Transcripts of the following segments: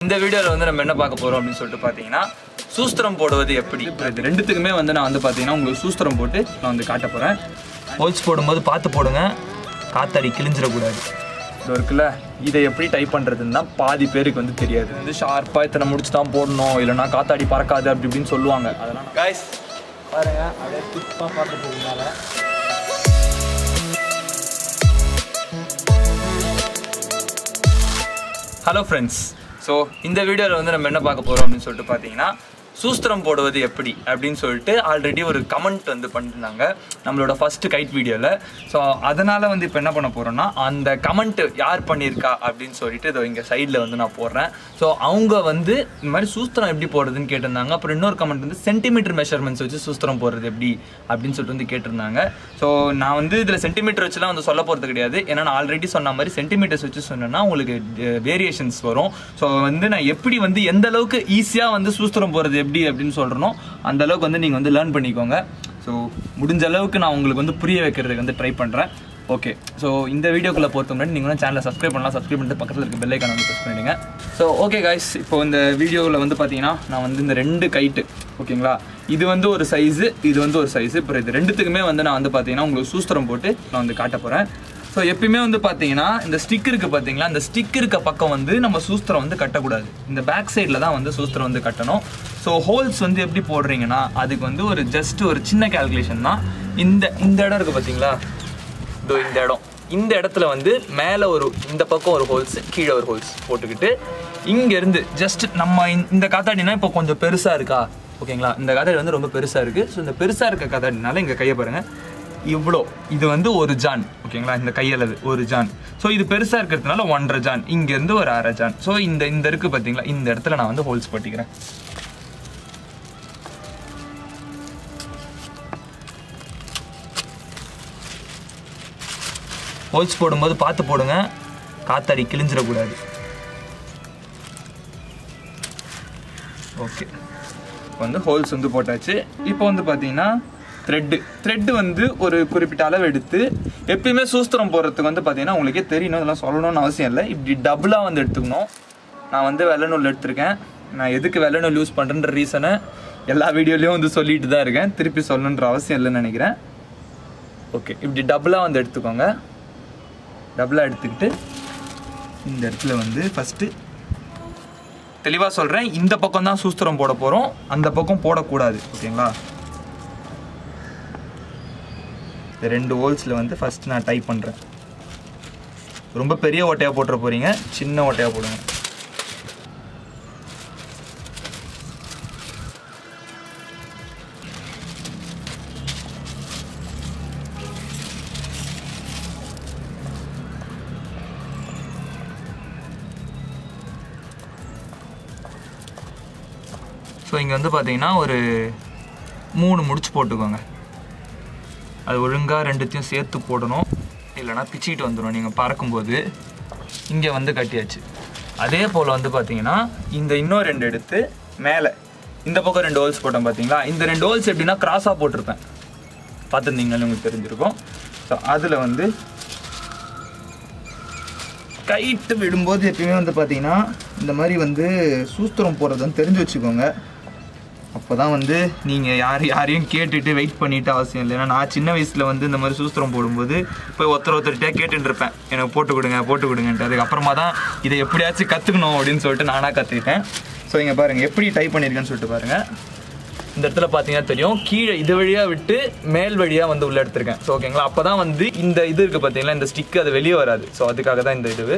இந்த வீடியோவில் வந்து நம்ம என்ன பார்க்க போகிறோம் அப்படின்னு சொல்லிட்டு பார்த்தீங்கன்னா சூஸ்திரம் போடுவது எப்படி இப்போ இது ரெண்டுத்துக்குமே வந்து நான் வந்து பார்த்தீங்கன்னா உங்களுக்கு சூஸ்திரம் போட்டு நான் வந்து காட்ட போகிறேன் ஹோல்ஸ் போடும்போது பார்த்து போடுங்க காத்தாடி கிழிஞ்சிடக்கூடாது இது இருக்குல்ல இதை எப்படி டைப் பண்ணுறதுன்னு தான் பாதி பேருக்கு வந்து தெரியாது இது வந்து ஷார்ப்பாக இத்தனை முடிச்சு தான் போடணும் இல்லைனா காத்தாடி பறக்காது அப்படி இப்படின்னு சொல்லுவாங்க அதெல்லாம் காய்ஸ் பாருங்க அப்படியே துப்பாக பார்த்து போகிறதுனால ஹலோ ஃப்ரெண்ட்ஸ் ஸோ இந்த வீடியோவில் வந்து நம்ம என்ன பார்க்க போகிறோம் அப்படின்னு சொல்லிட்டு பார்த்தீங்கன்னா சூஸ்திரம் போடுவது எப்படி அப்படின்னு சொல்லிட்டு ஆல்ரெடி ஒரு கமெண்ட் வந்து பண்ணிருந்தாங்க நம்மளோட ஃபர்ஸ்ட் கைட் வீடியோவில் ஸோ அதனால் வந்து இப்போ என்ன பண்ண போகிறோம்னா அந்த கமெண்ட் யார் பண்ணியிருக்கா அப்படின்னு சொல்லிட்டு இதோ இங்கே சைடில் வந்து நான் போடுறேன் ஸோ அவங்க வந்து இந்த மாதிரி சூஸ்திரம் எப்படி போடுறதுன்னு கேட்டிருந்தாங்க அப்புறம் இன்னொரு கமெண்ட் வந்து சென்டிமீட்டர் மெஷர்மெண்ட்ஸ் வச்சு சூஸ்திரம் போடுறது எப்படி அப்படின்னு சொல்லிட்டு வந்து கேட்டிருந்தாங்க ஸோ நான் வந்து இதில் சென்டிமீட்டர் வச்சுலாம் வந்து சொல்ல போகிறது கிடையாது ஏன்னா நான் ஆல்ரெடி சொன்ன மாதிரி சென்டிமீட்டர்ஸ் வச்சு சொன்னேன்னா உங்களுக்கு வேரியேஷன்ஸ் வரும் ஸோ வந்து நான் எப்படி வந்து எந்த அளவுக்கு ஈஸியாக வந்து சூஸ்திரம் போகிறது எப்படி அப்படின்னு சொல்கிறனோ அந்த அளவுக்கு வந்து நீங்கள் வந்து லேர்ன் பண்ணிக்கோங்க ஸோ முடிஞ்ச அளவுக்கு நான் உங்களுக்கு வந்து புரிய வைக்கிறதுக்கு வந்து ட்ரை பண்ணுறேன் ஓகே ஸோ இந்த வீடியோக்குள்ளே பொறுத்த முன்னாடி நீங்கள் வந்து சேனலை சப்ஸ்கிரைப் பண்ணலாம் சப்ஸ்கிரைப் பண்ணிட்டு பக்கத்தில் இருக்க பெல்லைக்கான வந்து ப்ரெஸ் பண்ணிடுங்க ஸோ ஓகே காய்ஸ் இப்போ இந்த வீடியோவில் வந்து பார்த்தீங்கன்னா நான் வந்து இந்த ரெண்டு கைட்டு ஓகேங்களா இது வந்து ஒரு சைஸு இது வந்து ஒரு சைஸு இப்போ இது ரெண்டுத்துக்குமே வந்து நான் வந்து பார்த்தீங்கன்னா உங்களுக்கு சூஸ்திரம் போட்டு நான் வந்து காட்ட போகிறேன் ஸோ எப்பயுமே வந்து பார்த்தீங்கன்னா இந்த ஸ்டிக் இருக்குது பார்த்தீங்களா இந்த ஸ்டிக் இருக்க பக்கம் வந்து நம்ம சூஸ்திரம் வந்து கட்டக்கூடாது இந்த பேக் சைடில் தான் வந்து சூஸ்திரம் வந்து கட்டணும் ஸோ ஹோல்ஸ் வந்து எப்படி போடுறீங்கன்னா அதுக்கு வந்து ஒரு ஜஸ்ட் ஒரு சின்ன கால்குலேஷன் தான் இந்த இந்த இடம் இருக்குது பார்த்தீங்களா இதோ இந்த இடம் இந்த இடத்துல வந்து மேலே ஒரு இந்த பக்கம் ஒரு ஹோல்ஸ் கீழே ஒரு ஹோல்ஸ் போட்டுக்கிட்டு இங்கேருந்து ஜஸ்ட் நம்ம இந்த- இந்த காத்தாடினா இப்போ கொஞ்சம் பெருசாக இருக்கா ஓகேங்களா இந்த காத்தாடி வந்து ரொம்ப பெருசாக இருக்குது ஸோ இந்த பெருசாக இருக்க காத்தாடினால இங்கே கையை பாருங்கள் இவ்வளோ இது வந்து ஒரு ஜான் ஓகேங்களா இந்த கையளவு ஒரு ஜான் ஸோ இது பெருசாக இருக்கிறதுனால ஒன்றரை ஜான் இங்கேருந்து ஒரு அரை ஜான் ஸோ இந்த இந்த இருக்குது பார்த்தீங்களா இந்த இடத்துல நான் வந்து ஹோல்ஸ் போட்டிக்கிறேன் ஹோல்ஸ் போடும்போது பார்த்து போடுங்க காத்தாடி கிழிஞ்சிடக்கூடாது ஓகே இப்போ வந்து ஹோல்ஸ் வந்து போட்டாச்சு இப்போ வந்து பார்த்தீங்கன்னா த்ரெட்டு த்ரெட்டு வந்து ஒரு குறிப்பிட்ட அளவு எடுத்து எப்பயுமே சூஸ்திரம் போடுறதுக்கு வந்து பார்த்தீங்கன்னா உங்களுக்கே தெரியணும் இதெல்லாம் சொல்லணும்னு அவசியம் இல்லை இப்படி டபுளாக வந்து எடுத்துக்கணும் நான் வந்து வெள்ளை நூல் எடுத்திருக்கேன் நான் எதுக்கு வெள்ளை நூல் யூஸ் பண்ணுறன்ற ரீசனை எல்லா வீடியோலையும் வந்து சொல்லிட்டு தான் இருக்கேன் திருப்பி சொல்லணுன்ற அவசியம் இல்லைன்னு நினைக்கிறேன் ஓகே இப்படி டபுளாக வந்து எடுத்துக்கோங்க டபுளாக எடுத்துக்கிட்டு இந்த இடத்துல வந்து ஃபஸ்ட்டு தெளிவாக சொல்கிறேன் இந்த பக்கம் தான் சூஸ்திரம் போட போகிறோம் அந்த பக்கம் போடக்கூடாது ஓகேங்களா இந்த ரெண்டு ஹோல்ஸில் வந்து ஃபஸ்ட் நான் டைப் பண்ணுறேன் ரொம்ப பெரிய ஓட்டையாக போட்டுற போகிறீங்க சின்ன ஓட்டையாக போடுங்க ஸோ இங்கே வந்து பார்த்தீங்கன்னா ஒரு மூணு முடிச்சு போட்டுக்கோங்க அது ஒழுங்காக ரெண்டுத்தையும் சேர்த்து போடணும் இல்லைனா பிச்சுக்கிட்டு வந்துடும் நீங்கள் பறக்கும்போது இங்கே வந்து கட்டியாச்சு அதே போல் வந்து பார்த்தீங்கன்னா இந்த இன்னும் ரெண்டு எடுத்து மேலே இந்த பக்கம் ரெண்டு ஹோல்ஸ் போட்டோம் பார்த்தீங்களா இந்த ரெண்டு ஹோல்ஸ் எப்படின்னா கிராஸாக போட்டிருப்பேன் பார்த்துருந்தீங்கன்னு உங்களுக்கு தெரிஞ்சிருக்கும் ஸோ அதில் வந்து கைட்டு விடும்போது எப்பயுமே வந்து பார்த்தீங்கன்னா இந்த மாதிரி வந்து சூஸ்திரம் போடுறது வந்து தெரிஞ்சு வச்சுக்கோங்க அப்போ தான் வந்து நீங்கள் யார் யாரையும் கேட்டுட்டு வெயிட் பண்ணிட்டு அவசியம் இல்லை ஏன்னா நான் சின்ன வயசில் வந்து இந்த மாதிரி சூஸ்திரம் போடும்போது போய் ஒருத்தர் ஒருத்தர்கிட்டே கேட்டுட்டு இருப்பேன் எனக்கு போட்டு கொடுங்க போட்டு கொடுங்கன்ட்டு அதுக்கப்புறமா தான் இதை எப்படியாச்சும் கற்றுக்கணும் அப்படின்னு சொல்லிட்டு நானாக கற்றுக்கிட்டேன் ஸோ இங்கே பாருங்கள் எப்படி டைப் பண்ணியிருக்கேன்னு சொல்லிட்டு பாருங்கள் இந்த இடத்துல பார்த்தீங்கன்னா தெரியும் கீழே இது வழியாக விட்டு மேல் வழியாக வந்து உள்ள எடுத்திருக்கேன் ஸோ ஓகேங்களா அப்போ தான் வந்து இந்த இது இருக்குது பார்த்தீங்களா இந்த ஸ்டிக் அது வெளியே வராது ஸோ அதுக்காக தான் இந்த இது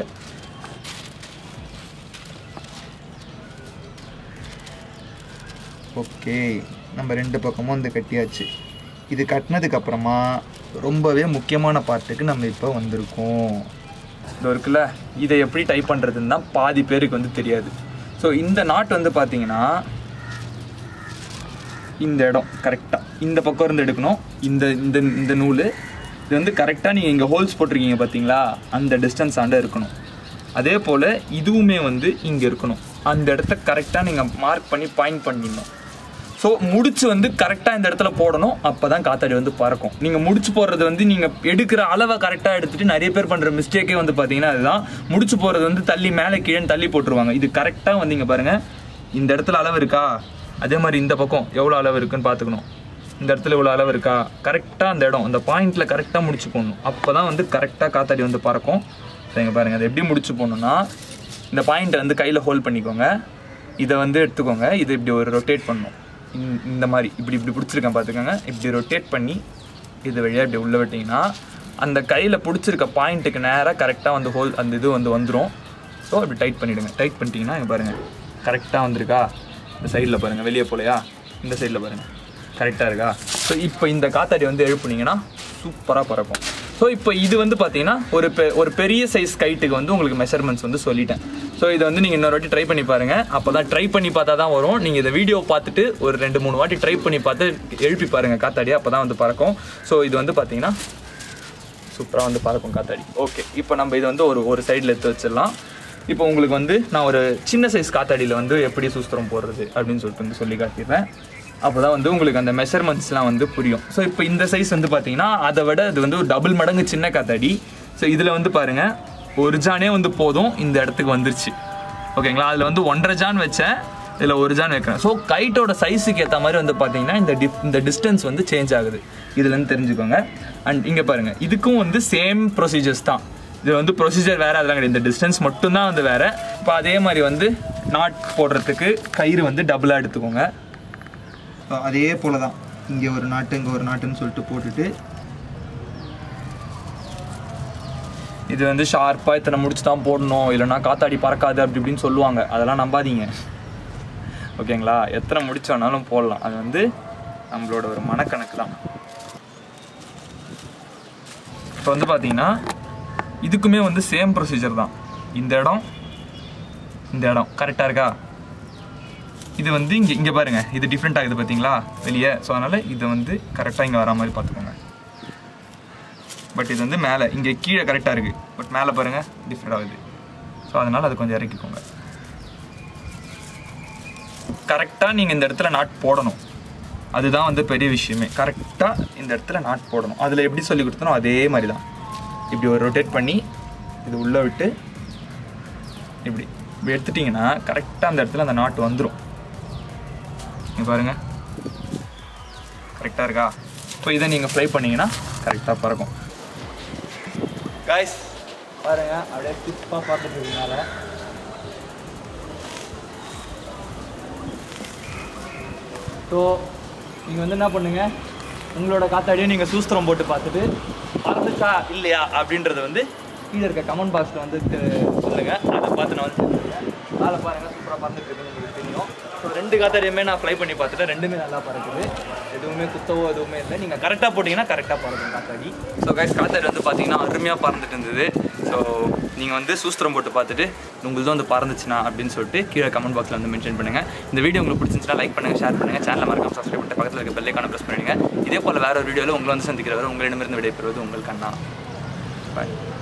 ஓகே நம்ம ரெண்டு பக்கமும் வந்து கட்டியாச்சு இது கட்டினதுக்கு அப்புறமா ரொம்பவே முக்கியமான பார்ட்டுக்கு நம்ம இப்போ வந்திருக்கோம் இது இருக்குல்ல இதை எப்படி டைப் பண்ணுறதுன்னு தான் பாதி பேருக்கு வந்து தெரியாது ஸோ இந்த நாட் வந்து பார்த்தீங்கன்னா இந்த இடம் கரெக்டாக இந்த பக்கம் இருந்து எடுக்கணும் இந்த இந்த இந்த நூல் இது வந்து கரெக்டாக நீங்கள் இங்கே ஹோல்ஸ் போட்டிருக்கீங்க பார்த்தீங்களா அந்த டிஸ்டன்ஸ் ஆண்ட இருக்கணும் அதே போல் இதுவுமே வந்து இங்கே இருக்கணும் அந்த இடத்த கரெக்டாக நீங்கள் மார்க் பண்ணி பாயிண்ட் பண்ணிடணும் ஸோ முடிச்சு வந்து கரெக்டாக இந்த இடத்துல போடணும் அப்போ தான் காத்தாடி வந்து பறக்கும் நீங்கள் முடிச்சு போடுறது வந்து நீங்கள் எடுக்கிற அளவை கரெக்டாக எடுத்துட்டு நிறைய பேர் பண்ணுற மிஸ்டேக்கே வந்து பார்த்தீங்கன்னா அதுதான் முடிச்சு போடுறது வந்து தள்ளி மேலே கீழே தள்ளி போட்டுருவாங்க இது கரெக்டாக வந்து இங்கே பாருங்கள் இந்த இடத்துல அளவு இருக்கா அதே மாதிரி இந்த பக்கம் எவ்வளோ அளவு இருக்குன்னு பார்த்துக்கணும் இந்த இடத்துல இவ்வளோ அளவு இருக்கா கரெக்டாக அந்த இடம் அந்த பாயிண்ட்டில் கரெக்டாக முடிச்சு போடணும் அப்போ தான் வந்து கரெக்டாக காத்தாடி வந்து பறக்கும் ஸோ இங்கே பாருங்கள் அதை எப்படி முடிச்சு போடணும்னா இந்த பாயிண்ட்டை வந்து கையில் ஹோல்ட் பண்ணிக்கோங்க இதை வந்து எடுத்துக்கோங்க இது இப்படி ஒரு ரொட்டேட் பண்ணணும் இந்த- இந்த மாதிரி இப்படி இப்படி பிடிச்சிருக்கேன் பார்த்துக்கோங்க இப்படி ரொட்டேட் பண்ணி இது வழியாக இப்படி உள்ள விட்டிங்கன்னா அந்த கையில் பிடிச்சிருக்க பாயிண்ட்டுக்கு நேராக கரெக்டாக வந்து ஹோல் அந்த இது வந்து வந்துடும் ஸோ இப்படி டைட் பண்ணிவிடுங்க டைட் பண்ணிட்டீங்கன்னா இங்கே பாருங்கள் கரெக்டாக வந்திருக்கா இந்த சைடில் பாருங்கள் வெளியே போலையா இந்த சைடில் பாருங்கள் கரெக்டாக இருக்கா ஸோ இப்போ இந்த காத்தாடி வந்து எழுப்புனீங்கன்னா சூப்பராக பறக்கும் ஸோ இப்போ இது வந்து பார்த்தீங்கன்னா ஒரு பெ ஒரு பெரிய சைஸ் கைட்டுக்கு வந்து உங்களுக்கு மெஷர்மெண்ட்ஸ் வந்து சொல்லிட்டேன் ஸோ இதை வந்து நீங்கள் இன்னொரு வாட்டி ட்ரை பண்ணி பாருங்கள் அப்போ தான் ட்ரை பண்ணி பார்த்தா தான் வரும் நீங்கள் இந்த வீடியோ பார்த்துட்டு ஒரு ரெண்டு மூணு வாட்டி ட்ரை பண்ணி பார்த்து எழுப்பி பாருங்கள் காத்தாடி அப்போ தான் வந்து பறக்கும் ஸோ இது வந்து பார்த்தீங்கன்னா சூப்பராக வந்து பறக்கும் காத்தாடி ஓகே இப்போ நம்ம இதை வந்து ஒரு ஒரு சைடில் எடுத்து வச்சிடலாம் இப்போ உங்களுக்கு வந்து நான் ஒரு சின்ன சைஸ் காத்தாடியில் வந்து எப்படி சூஸ்திரம் போடுறது அப்படின்னு சொல்லிட்டு வந்து சொல்லி காட்டிடுறேன் அப்போ தான் வந்து உங்களுக்கு அந்த மெஷர்மெண்ட்ஸ்லாம் வந்து புரியும் ஸோ இப்போ இந்த சைஸ் வந்து பார்த்தீங்கன்னா அதை விட இது வந்து ஒரு டபுள் மடங்கு சின்ன காத்தாடி ஸோ இதில் வந்து பாருங்கள் ஒரு ஜானே வந்து போதும் இந்த இடத்துக்கு வந்துருச்சு ஓகேங்களா அதில் வந்து ஒன்றரை ஜான் வச்சேன் இதில் ஒரு ஜான் வைக்கிறேன் ஸோ கைட்டோட சைஸுக்கு ஏற்ற மாதிரி வந்து பார்த்தீங்கன்னா இந்த டிஃப் இந்த டிஸ்டன்ஸ் வந்து சேஞ்ச் ஆகுது இதுலேருந்து தெரிஞ்சுக்கோங்க அண்ட் இங்கே பாருங்கள் இதுக்கும் வந்து சேம் ப்ரொசீஜர்ஸ் தான் இது வந்து ப்ரொசீஜர் வேறு அதெல்லாம் கிடையாது இந்த டிஸ்டன்ஸ் மட்டும்தான் வந்து வேறு இப்போ அதே மாதிரி வந்து நாட் போடுறதுக்கு கயிறு வந்து டபுளாக எடுத்துக்கோங்க அதே போல தான் இங்கே ஒரு நாட்டு இங்கே ஒரு நாட்டுன்னு சொல்லிட்டு போட்டுட்டு இது வந்து ஷார்ப்பாக இத்தனை முடிச்சு தான் போடணும் இல்லைன்னா காத்தாடி பறக்காது அப்படி இப்படின்னு சொல்லுவாங்க அதெல்லாம் நம்பாதீங்க ஓகேங்களா எத்தனை முடிச்சு வேணாலும் போடலாம் அது வந்து நம்மளோட ஒரு மனக்கணக்கு தான் இப்போ வந்து பார்த்தீங்கன்னா இதுக்குமே வந்து சேம் ப்ரொசீஜர் தான் இந்த இடம் இந்த இடம் கரெக்டாக இருக்கா இது வந்து இங்கே இங்கே பாருங்க இது டிஃப்ரெண்ட் ஆகுது பார்த்தீங்களா வெளியே ஸோ அதனால் இதை வந்து கரெக்டாக இங்கே வர மாதிரி பார்த்துக்கோங்க பட் இது வந்து மேலே இங்கே கீழே கரெக்டாக இருக்குது பட் மேலே பாருங்கள் டிஃப்ரெண்ட் ஆகுது ஸோ அதனால் அது கொஞ்சம் இறக்கிக்கோங்க கரெக்டாக நீங்கள் இந்த இடத்துல நாட் போடணும் அதுதான் வந்து பெரிய விஷயமே கரெக்டாக இந்த இடத்துல நாட் போடணும் அதில் எப்படி சொல்லி கொடுத்தனோ அதே மாதிரி தான் இப்படி ஒரு ரொட்டேட் பண்ணி இது உள்ளே விட்டு இப்படி இப்படி எடுத்துட்டிங்கன்னா கரெக்டாக அந்த இடத்துல அந்த நாட் வந்துடும் இங்கே பாருங்கள் கரெக்டாக இருக்கா இப்போ இதை நீங்கள் ஃப்ரை பண்ணீங்கன்னா கரெக்டாக பறக்கும் காய்ஸ் பாருங்க அப்படியே டிப்பாக பார்த்துட்டு இருக்கனால ஸோ நீங்கள் வந்து என்ன பண்ணுங்க உங்களோட காத்தாடியும் நீங்கள் சூஸ்திரம் போட்டு பார்த்துட்டு பறந்துச்சா இல்லையா அப்படின்றத வந்து கீழே இருக்க கமெண்ட் பாக்ஸில் வந்து தெ- சொல்லுங்க அதை பார்த்து நான் வந்து தெரிஞ்சுக்கிறேன் மேலே பாருங்கள் சூப்பராக பறந்துட்டு இருக்குன்னு உங்களுக்கு தெரியும் ஸோ ரெண்டு காத்தாடியுமே நான் ஃப்ளை பண்ணி பார்த்துட்டு ரெண்டுமே நல்லா பறக்குது எதுவுமே குத்தவோ எதுவுமே இல்லை நீங்கள் கரெக்டாக போட்டிங்கன்னா கரெக்டாக பறக்கும் காத்தாடி ஸோ கைஸ் காத்தாடி வந்து பார்த்தீங்கன்னா அருமையாக பறந்துட்டு இருந்தது ஸோ நீங்கள் வந்து சூஸ்திரம் போட்டு பார்த்துட்டு உங்களுது வந்து பறந்துச்சுனா அப்படின்னு சொல்லிட்டு கீழே கமெண்ட் பாக்ஸில் வந்து மென்ஷன் பண்ணுங்கள் இந்த வீடியோ உங்களுக்கு பிடிச்சிருந்துச்சுன்னா லைக் பண்ணுங்கள் ஷேர் பண்ணுங்கள் சேனலை மறக்காம சப்ஸ்கிரைப் பண்ணிட்டு பக்கத்தில் இருக்க பெல்லைக்கான ப்ரெஸ் பண்ணுங்க இதே போல் வேற ஒரு வீடியோவில் உங்களை வந்து சந்திக்கிறவர் உங்களிடமிருந்து விடைபெறுவது உங்கள் கண்ணா பாய்